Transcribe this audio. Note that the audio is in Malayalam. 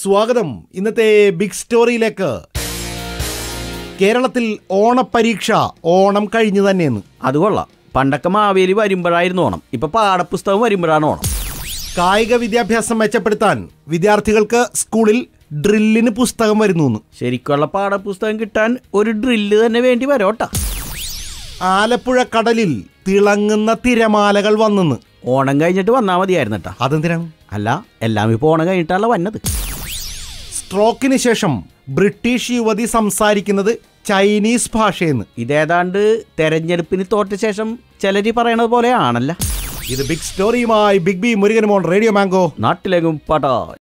സ്വാഗതം ഇന്നത്തെ ബിഗ് സ്റ്റോറിയിലേക്ക് കേരളത്തിൽ ഓണപ്പരീക്ഷ ഓണം കഴിഞ്ഞു തന്നെയെന്ന് അത് കൊള്ളാം പണ്ടൊക്കെ മാവേലി വരുമ്പോഴായിരുന്നു ഓണം ഇപ്പൊ പാഠപുസ്തകം വരുമ്പോഴാണ് ഓണം കായിക വിദ്യാഭ്യാസം മെച്ചപ്പെടുത്താൻ വിദ്യാർത്ഥികൾക്ക് സ്കൂളിൽ ഡ്രില്ലിന് പുസ്തകം വരുന്നു എന്ന് ശരിക്കുള്ള പാഠപുസ്തകം കിട്ടാൻ ഒരു ഡ്രില്ല് തന്നെ വേണ്ടി വരോട്ടാ ആലപ്പുഴ കടലിൽ തിളങ്ങുന്ന തിരമാലകൾ വന്നെന്ന് ഓണം കഴിഞ്ഞിട്ട് വന്നാൽ മതിയായിരുന്നു കേട്ടാ അതെന്തിനാണ് അല്ല എല്ലാം ഇപ്പോൾ ഓണം കഴിഞ്ഞിട്ടല്ല വന്നത് സ്ട്രോക്കിന് ശേഷം ബ്രിട്ടീഷ് യുവതി സംസാരിക്കുന്നത് ചൈനീസ് ഭാഷയെന്ന് ഇതേതാണ്ട് തെരഞ്ഞെടുപ്പിന് തോറ്റ ശേഷം ചിലര് പറയണത് പോലെ ആണല്ല ഇത് ബിഗ് സ്റ്റോറിയുമായി ബിഗ് ബി മുരുകൻ മോൾ റേഡിയോ മാംഗോ നാട്ടിലേക്കും പടാ